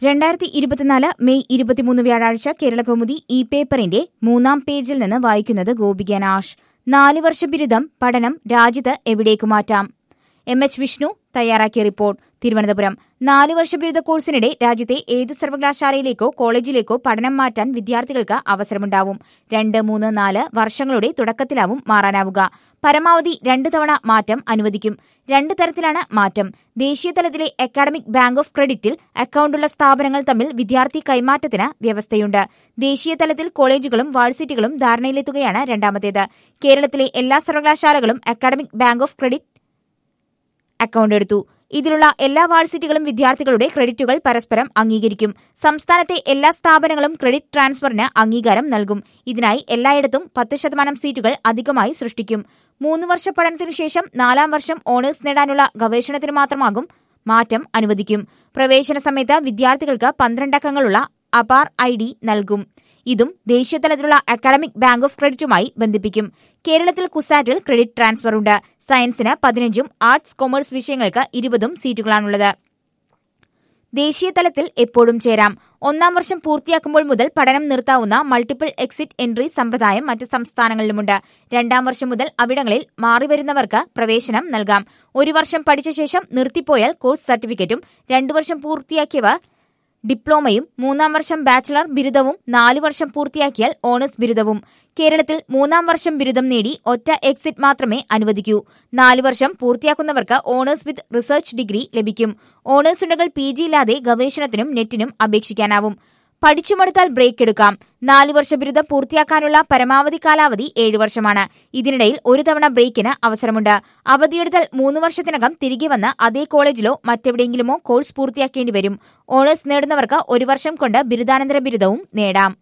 രണ്ടായിരത്തി ഇരുപത്തിനാല് മെയ് ഇരുപത്തിമൂന്ന് വ്യാഴാഴ്ച കേരള കൗമുദി ഈ പേപ്പറിന്റെ മൂന്നാം പേജിൽ നിന്ന് വായിക്കുന്നത് ഗോപിക നാഷ് നാല് വർഷ ബിരുദം പഠനം രാജ്യത്ത് എവിടേക്ക് മാറ്റാം എം എച്ച് വിഷ്ണു തയ്യാറാക്കിയ റിപ്പോർട്ട് തിരുവനന്തപുരം നാല് വർഷ ബിരുദ കോഴ്സിനിടെ രാജ്യത്തെ ഏത് സർവകലാശാലയിലേക്കോ കോളേജിലേക്കോ പഠനം മാറ്റാൻ വിദ്യാർത്ഥികൾക്ക് അവസരമുണ്ടാവും രണ്ട് മൂന്ന് നാല് വർഷങ്ങളുടെ തുടക്കത്തിലാവും മാറാനാവുക പരമാവധി രണ്ട് തവണ മാറ്റം അനുവദിക്കും രണ്ട് തരത്തിലാണ് മാറ്റം ദേശീയ തലത്തിലെ അക്കാഡമിക് ബാങ്ക് ഓഫ് ക്രെഡിറ്റിൽ അക്കൌണ്ടുള്ള സ്ഥാപനങ്ങൾ തമ്മിൽ വിദ്യാർത്ഥി കൈമാറ്റത്തിന് വ്യവസ്ഥയുണ്ട് ദേശീയ തലത്തിൽ കോളേജുകളും വാഴ്സിറ്റികളും ധാരണയിലെത്തുകയാണ് രണ്ടാമത്തേത് കേരളത്തിലെ എല്ലാ സർവകലാശാലകളും academic bank of credit account എടുത്തു ഇതിലുള്ള എല്ലാ വാഴ്സിറ്റികളും വിദ്യാർത്ഥികളുടെ ക്രെഡിറ്റുകൾ പരസ്പരം അംഗീകരിക്കും സംസ്ഥാനത്തെ എല്ലാ സ്ഥാപനങ്ങളും ക്രെഡിറ്റ് ട്രാൻസ്ഫറിന് അംഗീകാരം നൽകും ഇതിനായി എല്ലായിടത്തും പത്ത് ശതമാനം സീറ്റുകൾ അധികമായി സൃഷ്ടിക്കും മൂന്ന് വർഷ പഠനത്തിനു ശേഷം നാലാം വർഷം ഓണേഴ്സ് നേടാനുള്ള ഗവേഷണത്തിന് മാത്രമാകും മാറ്റം അനുവദിക്കും പ്രവേശന സമയത്ത് വിദ്യാർത്ഥികൾക്ക് പന്ത്രണ്ടക്കങ്ങളുള്ള അപാർ ഐ ഡി നൽകും ഇതും ദേശീയ തലത്തിലുള്ള അക്കാഡമിക് ബാങ്ക് ഓഫ് ക്രെഡിറ്റുമായി ബന്ധിപ്പിക്കും കേരളത്തിൽ കുസാറ്റിൽ ക്രെഡിറ്റ് ട്രാൻസ്ഫർ ഉണ്ട് സയൻസിന് പതിനഞ്ചും ആർട്സ് കൊമേഴ്സ് വിഷയങ്ങൾക്ക് ഇരുപതും സീറ്റുകളാണുള്ളത് ദേശീയ തലത്തിൽ എപ്പോഴും ചേരാം ഒന്നാം വർഷം പൂർത്തിയാക്കുമ്പോൾ മുതൽ പഠനം നിർത്താവുന്ന മൾട്ടിപ്പിൾ എക്സിറ്റ് എൻട്രി സമ്പ്രദായം മറ്റ് സംസ്ഥാനങ്ങളിലുമുണ്ട് രണ്ടാം വർഷം മുതൽ അവിടങ്ങളിൽ മാറിവരുന്നവർക്ക് പ്രവേശനം നൽകാം ഒരു വർഷം പഠിച്ച ശേഷം നിർത്തിപ്പോയാൽ കോഴ്സ് സർട്ടിഫിക്കറ്റും രണ്ടു വർഷം പൂർത്തിയാക്കിയവർ ഡിപ്ലോമയും മൂന്നാം വർഷം ബാച്ചിലർ ബിരുദവും നാല് വർഷം പൂർത്തിയാക്കിയാൽ ഓണേഴ്സ് ബിരുദവും കേരളത്തിൽ മൂന്നാം വർഷം ബിരുദം നേടി ഒറ്റ എക്സിറ്റ് മാത്രമേ അനുവദിക്കൂ നാല് വർഷം പൂർത്തിയാക്കുന്നവർക്ക് ഓണേഴ്സ് വിത്ത് റിസർച്ച് ഡിഗ്രി ലഭിക്കും ഓണേഴ്സ് ഉണ്ടെങ്കിൽ പി ജി ഇല്ലാതെ ഗവേഷണത്തിനും നെറ്റിനും അപേക്ഷിക്കാനാവും പഠിച്ചുമടുത്താൽ ബ്രേക്ക് എടുക്കാം നാല് വർഷ ബിരുദം പൂർത്തിയാക്കാനുള്ള പരമാവധി കാലാവധി ഏഴു വർഷമാണ് ഇതിനിടയിൽ ഒരു തവണ ബ്രേക്കിന് അവസരമുണ്ട് അവധിയെടുത്താൽ മൂന്ന് വർഷത്തിനകം തിരികെ വന്ന് അതേ കോളേജിലോ മറ്റെവിടെയെങ്കിലുമോ കോഴ്സ് പൂർത്തിയാക്കേണ്ടി വരും ഓണേഴ്സ് നേടുന്നവർക്ക് ഒരു വർഷം കൊണ്ട് ബിരുദാനന്തര ബിരുദവും നേടാം